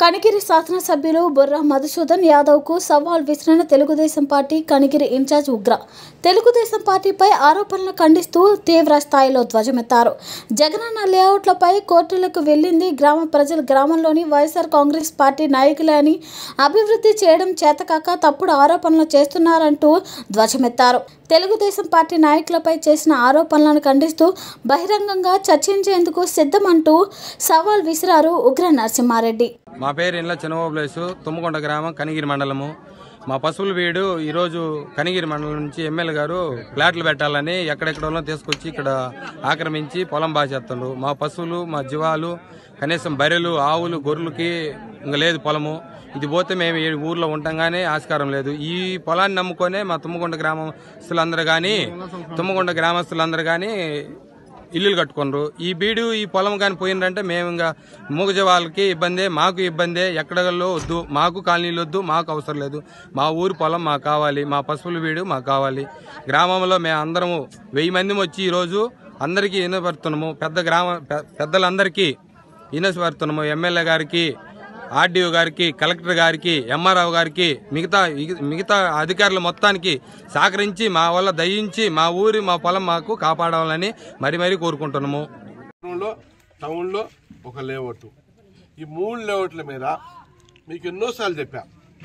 కనిగిరి శాసనసభ్యులు బుర్రా మధుసూదన్ యాదవ్కు సవాల్ విసిరిన తెలుగుదేశం పార్టీ కనిగిరి ఇన్ఛార్జ్ ఉగ్ర తెలుగుదేశం పార్టీపై ఆరోపణలు ఖండిస్తూ తీవ్ర స్థాయిలో ధ్వజమెత్తారు జగనన్న లేఅవుట్లపై కోర్టులకు వెళ్ళింది గ్రామ ప్రజలు గ్రామంలోని వైఎస్ఆర్ కాంగ్రెస్ పార్టీ నాయకులే అని అభివృద్ధి చేయడం చేతకాక తప్పుడు ఆరోపణలు చేస్తున్నారంటూ ధ్వజమెత్తారు తెలుగుదేశం పార్టీ నాయకులపై చేసిన ఆరోపణలను ఖండిస్తూ బహిరంగంగా చర్చించేందుకు సిద్ధమంటూ సవాల్ విసిరారు ఉగ్ర నరసింహారెడ్డి మా పేరు ఇండ్ల చిన్నబాబులేసు తుమ్మకొండ గ్రామం కనిగిరి మండలము మా పశువుల వీడు ఈరోజు కనిగిరి మండలం నుంచి ఎమ్మెల్యే గారు ఫ్లాట్లు పెట్టాలని ఎక్కడెక్కడో తీసుకొచ్చి ఇక్కడ ఆక్రమించి పొలం బాచేస్తుండ్రు మా పశువులు మా జీవాలు కనీసం బర్రెలు ఆవులు గొర్రెలకి ఇంకా లేదు పొలము ఇది పోతే మేము ఈ ఊర్లో ఉంటాం ఆస్కారం లేదు ఈ పొలాన్ని నమ్ముకొనే మా తుమ్మకొండ గ్రామస్తులందరూ కానీ తుమ్మకొండ గ్రామస్తులందరూ కానీ ఇల్లులు కట్టుకున్నారు ఈ బీడు ఈ పొలం కానీ పోయిందంటే మేము ఇంకా మూగజ వాళ్ళకి ఇబ్బందే మాకు ఇబ్బందే ఎక్కడలో వద్దు మాకు కాలనీలు వద్దు మాకు అవసరం లేదు మా ఊరు పొలం మాకు కావాలి మా పశువుల వీడు మాకు కావాలి గ్రామంలో మేము అందరము వెయ్యి మంది వచ్చి ఈరోజు అందరికీ వినపడుతున్నాము పెద్ద గ్రామ పె- పెద్దలందరికీ వినపడుతున్నాము ఎమ్మెల్యే గారికి ఆర్డీఓ గారికి కలెక్టర్ గారికి ఎంఆర్ఓ గారికి మిగతా మిగతా అధికారుల మొత్తానికి సహకరించి మా వల్ల దయించి మా ఊరి మా పొలం మాకు కాపాడాలని మరి మరీ కోరుకుంటున్నాము టౌన్లో టౌన్లో ఒక లేఅవుట్ ఈ మూడు లేఅవుట్ల మీద మీకు ఎన్నోసార్లు చెప్పా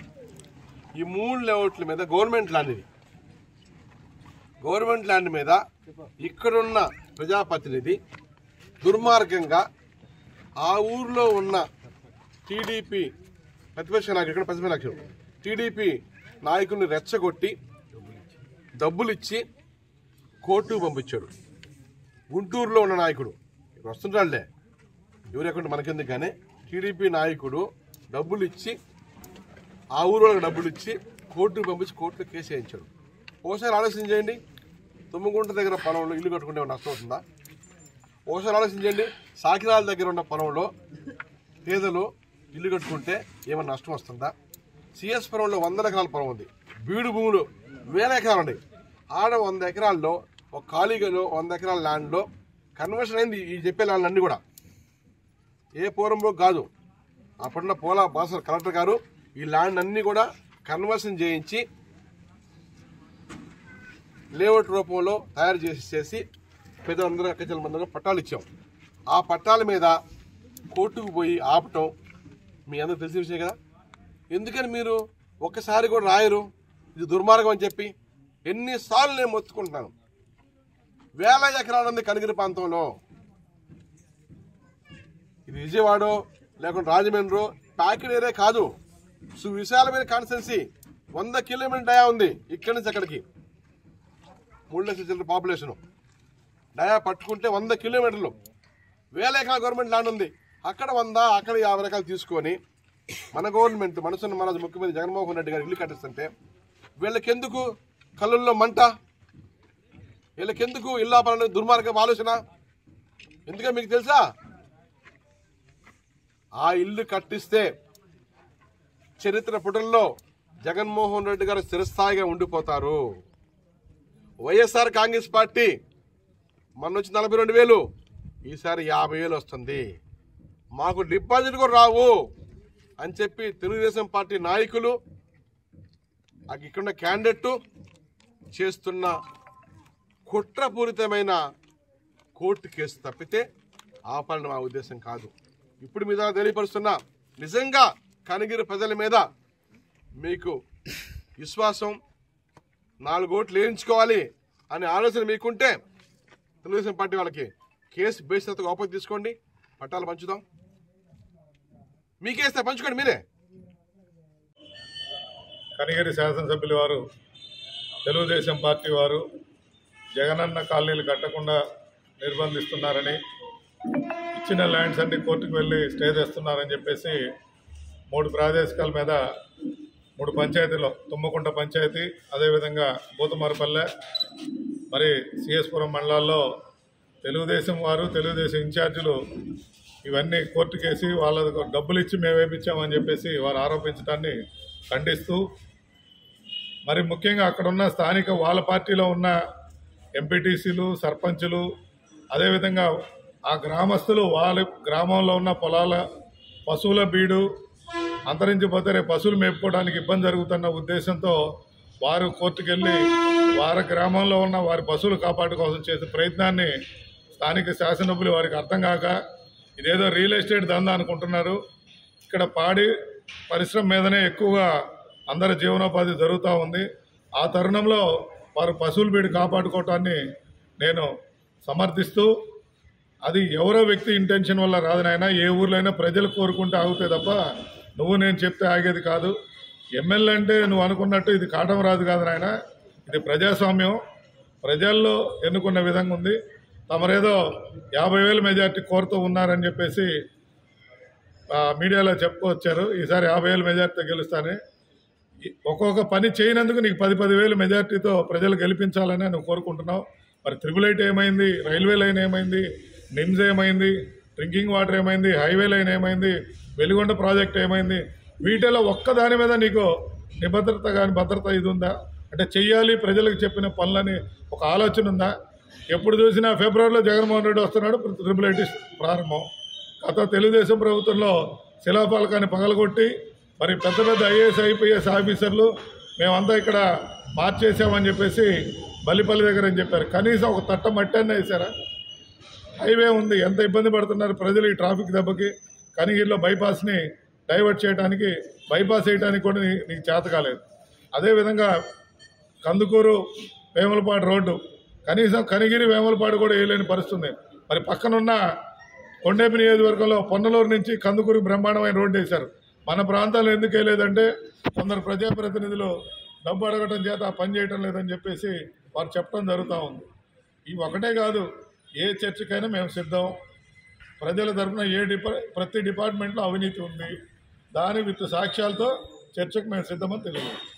ఈ మూడు లేఅవుట్ల మీద గవర్నమెంట్ ల్యాండ్ ఇది గవర్నమెంట్ ల్యాండ్ మీద ఇక్కడున్న ప్రజాప్రతినిధి దుర్మార్గంగా ఆ ఊర్లో ఉన్న టీడీపీ ప్రతిపక్ష నాయకుడు ఇక్కడ ప్రతిపక్ష నాయకుడు టీడీపీ నాయకుడిని రెచ్చగొట్టి డబ్బులు ఇచ్చి కోర్టుకు పంపించాడు గుంటూరులో ఉన్న నాయకుడు ఇక్కడ వస్తుంటాడులే ఎవరు ఎక్కడ మనకెందుకు కానీ టీడీపీ నాయకుడు డబ్బులు ఇచ్చి ఆ ఊరు వాళ్ళకి డబ్బులు ఇచ్చి కోర్టుకు పంపించి కోర్టులో కేసు వేయించాడు ఓసారి ఆలోచన చేయండి తుమ్మగుంట దగ్గర పొలంలో ఇల్లు కట్టుకుంటే ఏమైనా నష్టం అవుతుందా ఓసారి ఆలోచన చేయండి సాకిరాల దగ్గర ఉన్న పొలంలో పేదలు ఇల్లు కట్టుకుంటే ఏమైనా నష్టం వస్తుందా సిఎస్ పొలంలో వందల ఎకరాల పొలం ఉంది బీడు భూములు వేల ఎకరాలు ఉన్నాయి ఆడ వంద ఎకరాల్లో ఒక ఖాళీగాలో వంద ఎకరాల ల్యాండ్లో కన్వర్షన్ అయింది ఈ చెప్పే ల్యాండ్ అన్ని కూడా ఏ పూర్వంలో కాదు అప్పుడున్న పోలా బాసర్ కలెక్టర్ గారు ఈ ల్యాండ్ అన్ని కూడా కన్వర్షన్ చేయించి లేఅవుట్ రూపంలో తయారు చేసి చేసి పెద్దలందరూ అక్కచెల మందరూ పట్టాలు ఇచ్చాం ఆ పట్టాల మీద కోర్టుకు పోయి ఆపటం మీ అందరూ తెలిసిన విషయం కదా ఎందుకని మీరు ఒక్కసారి కూడా రాయరు ఇది దుర్మార్గం అని చెప్పి ఎన్నిసార్లు నేను మొత్తుకుంటున్నాను వేల ఎకరాలు ఉంది కనిగిరి ప్రాంతంలో ఇది విజయవాడ లేకుంటే రాజమండ్రి ప్యాకెట్ ఏరియా కాదు సువిశాలమైన కాన్స్టెన్సీ వంద కిలోమీటర్ డయా ఉంది ఇక్కడి నుంచి అక్కడికి మూడు లక్షల చిల్లర పాపులేషన్ డయా పట్టుకుంటే వంద కిలోమీటర్లు వేల ఎకరాల గవర్నమెంట్ ల్యాండ్ ఉంది అక్కడ వంద అక్కడ యాభై రకాలు తీసుకొని మన గవర్నమెంట్ మనసున్న మన ముఖ్యమంత్రి జగన్మోహన్ రెడ్డి గారు ఇల్లు కట్టిస్తుంటే వీళ్ళకెందుకు కళ్ళల్లో మంట వీళ్ళకెందుకు ఇల్లాపాలనే దుర్మార్గం ఆలోచన ఎందుకంటే మీకు తెలుసా ఆ ఇల్లు కట్టిస్తే చరిత్ర పుటల్లో జగన్మోహన్ రెడ్డి గారు స్థిరస్థాయిగా ఉండిపోతారు వైఎస్ఆర్ కాంగ్రెస్ పార్టీ మొన్న వచ్చి నలభై రెండు వేలు ఈసారి యాభై వేలు వస్తుంది మాకు డిపాజిట్ కూడా రావు అని చెప్పి తెలుగుదేశం పార్టీ నాయకులు ఆ ఇక్కడున్న క్యాండిడేట్ చేస్తున్న కుట్రపూరితమైన కోర్టు కేసు తప్పితే ఆపాలని మా ఉద్దేశం కాదు ఇప్పుడు మీద తెలియపరుస్తున్నా నిజంగా కనిగిరి ప్రజల మీద మీకు విశ్వాసం నాలుగు ఓట్లు వేయించుకోవాలి అనే ఆలోచన మీకుంటే తెలుగుదేశం పార్టీ వాళ్ళకి కేసు బేసినంత ఓపెన్ తీసుకోండి పట్టాలు పంచుదాం మీకేస్తే పంచుకోండి మీరే కనిగిరి శాసనసభ్యులు వారు తెలుగుదేశం పార్టీ వారు జగనన్న కాలనీలు కట్టకుండా నిర్బంధిస్తున్నారని ఇచ్చిన ల్యాండ్స్ అన్ని కోర్టుకు వెళ్ళి స్టే చేస్తున్నారని చెప్పేసి మూడు ప్రాదేశికాల మీద మూడు పంచాయతీలో తుమ్మకుంట పంచాయతీ అదేవిధంగా బూతమరపల్లె మరి సిఎస్పురం మండలాల్లో తెలుగుదేశం వారు తెలుగుదేశం ఇన్ఛార్జీలు ఇవన్నీ కోర్టుకేసి వాళ్ళకు డబ్బులు ఇచ్చి మేము వేపించామని చెప్పేసి వారు ఆరోపించడాన్ని ఖండిస్తూ మరి ముఖ్యంగా అక్కడ ఉన్న స్థానిక వాళ్ళ పార్టీలో ఉన్న ఎంపీటీసీలు సర్పంచులు అదేవిధంగా ఆ గ్రామస్తులు వాళ్ళ గ్రామంలో ఉన్న పొలాల పశువుల బీడు అంతరించిపోతే రేపు పశువులు మేపుకోవడానికి ఇబ్బంది జరుగుతున్న ఉద్దేశంతో వారు కోర్టుకెళ్ళి వారి గ్రామంలో ఉన్న వారి పశువులు కాపాడు కోసం చేసే ప్రయత్నాన్ని స్థానిక శాసనసభ్యులు వారికి అర్థం కాక ఇదేదో రియల్ ఎస్టేట్ దందా అనుకుంటున్నారు ఇక్కడ పాడి పరిశ్రమ మీదనే ఎక్కువగా అందరి జీవనోపాధి జరుగుతూ ఉంది ఆ తరుణంలో వారు పశువులు బీడి కాపాడుకోవటాన్ని నేను సమర్థిస్తూ అది ఎవరో వ్యక్తి ఇంటెన్షన్ వల్ల రాదు నాయన ఏ ఊర్లో అయినా ప్రజలు కోరుకుంటే ఆగుతాయి తప్ప నువ్వు నేను చెప్తే ఆగేది కాదు ఎమ్మెల్యే అంటే నువ్వు అనుకున్నట్టు ఇది కాటం రాదు కాదు నాయన ఇది ప్రజాస్వామ్యం ప్రజల్లో ఎన్నుకున్న విధంగా ఉంది తమరేదో యాభై వేల మెజార్టీ కోరుతూ ఉన్నారని చెప్పేసి ఆ, మీడియాలో చెప్పుకొచ్చారు ఈసారి యాభై వేల మెజార్టీతో గెలుస్తానని ఈ- ఒక్కొక్క పని చేయనందుకు నీకు పది పది వేల మెజార్టీతో ప్రజలు గెలిపించాలని నువ్వు కోరుకుంటున్నావు మరి త్రిబుల్ ఐట్ ఏమైంది రైల్వే లైన్ ఏమైంది నిమ్స్ ఏమైంది డ్రింకింగ్ వాటర్ ఏమైంది హైవే లైన్ ఏమైంది వెలుగొండ ప్రాజెక్ట్ ఏమైంది వీటిలో ఒక్క దాని మీద నీకు నిభద్రత కానీ భద్రత ఇది ఉందా అంటే చెయ్యాలి ప్రజలకు చెప్పిన పనులని ఒక ఆలోచన ఉందా ఎప్పుడు చూసినా ఫిబ్రవరిలో జగన్మోహన్ రెడ్డి వస్తున్నాడు ట్రిపుల్ ఐటీ ప్రారంభం గత తెలుగుదేశం ప్రభుత్వంలో శిలాఫలకాన్ని పగలగొట్టి మరి పెద్ద పెద్ద ఐఏఎస్ ఐపీఎస్ ఆఫీసర్లు మేమంతా ఇక్కడ మార్చేసామని చెప్పేసి బల్లిపల్లి దగ్గర అని చెప్పారు కనీసం ఒక తట్ట మట్టి అన్న వేసారా హైవే ఉంది ఎంత ఇబ్బంది పడుతున్నారు ప్రజలు ఈ ట్రాఫిక్ దెబ్బకి కనిగిరిలో బైపాస్ని డైవర్ట్ చేయడానికి బైపాస్ వేయడానికి కూడా నీ- నీకు చేత కాలేదు అదేవిధంగా కందుకూరు వేములపాడు రోడ్డు కనీసం కనిగిరి వేములపాడు కూడా వేయలేని పరిస్థితి ఉంది మరి పక్కనున్న కొండేపి నియోజకవర్గంలో పొన్నలూరు నుంచి కందుకూరు బ్రహ్మాండమైన రోడ్డు వేశారు మన ప్రాంతాల్లో ఎందుకు వేయలేదంటే కొందరు ప్రజాప్రతినిధులు డబ్బు అడగటం చేత ఆ పని చేయటం లేదని చెప్పేసి వారు చెప్పడం జరుగుతూ ఉంది ఇవి ఒకటే కాదు ఏ చర్చకైనా మేము సిద్ధం ప్రజల తరఫున ఏ డిపా ప్రతి డిపార్ట్మెంట్లో అవినీతి ఉంది దాని విత్ సాక్ష్యాలతో చర్చకు మేము సిద్ధమని తెలియదు